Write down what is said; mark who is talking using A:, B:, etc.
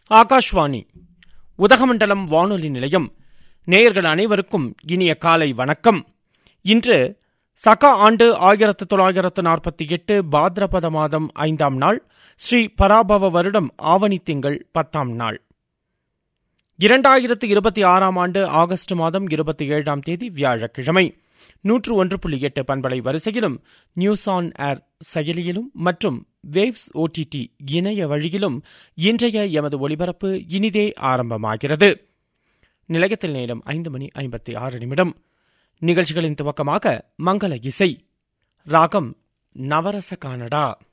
A: ஆகாஷ்வாணி உதகமண்டலம் வானொலி நிலையம் நேயர்கள் அனைவருக்கும் இனிய காலை வணக்கம் இன்று சக ஆண்டு ஆயிரத்து தொள்ளாயிரத்து நாற்பத்தி எட்டு பாத்ரபத மாதம் ஐந்தாம் நாள் ஸ்ரீ பராபவ வருடம் ஆவணி திங்கள் பத்தாம் நாள் இரண்டாயிரத்து இருபத்தி ஆறாம் ஆண்டு ஆகஸ்ட் மாதம் இருபத்தி ஏழாம் தேதி வியாழக்கிழமை நூற்று ஒன்று புள்ளி எட்டு பண்பலை வரிசையிலும் நியூஸ் ஆன் ஏர் செயலியிலும் மற்றும் வேவ்ஸ் ஓடிடி இணைய வழியிலும் இன்றைய எமது ஒலிபரப்பு இனிதே ஆரம்பமாகிறது நிலையத்தில் நேரம் ஐந்து மணி ஐம்பத்தி ஆறு நிமிடம் நிகழ்ச்சிகளின் துவக்கமாக மங்கள இசை ராகம் நவரச கானடா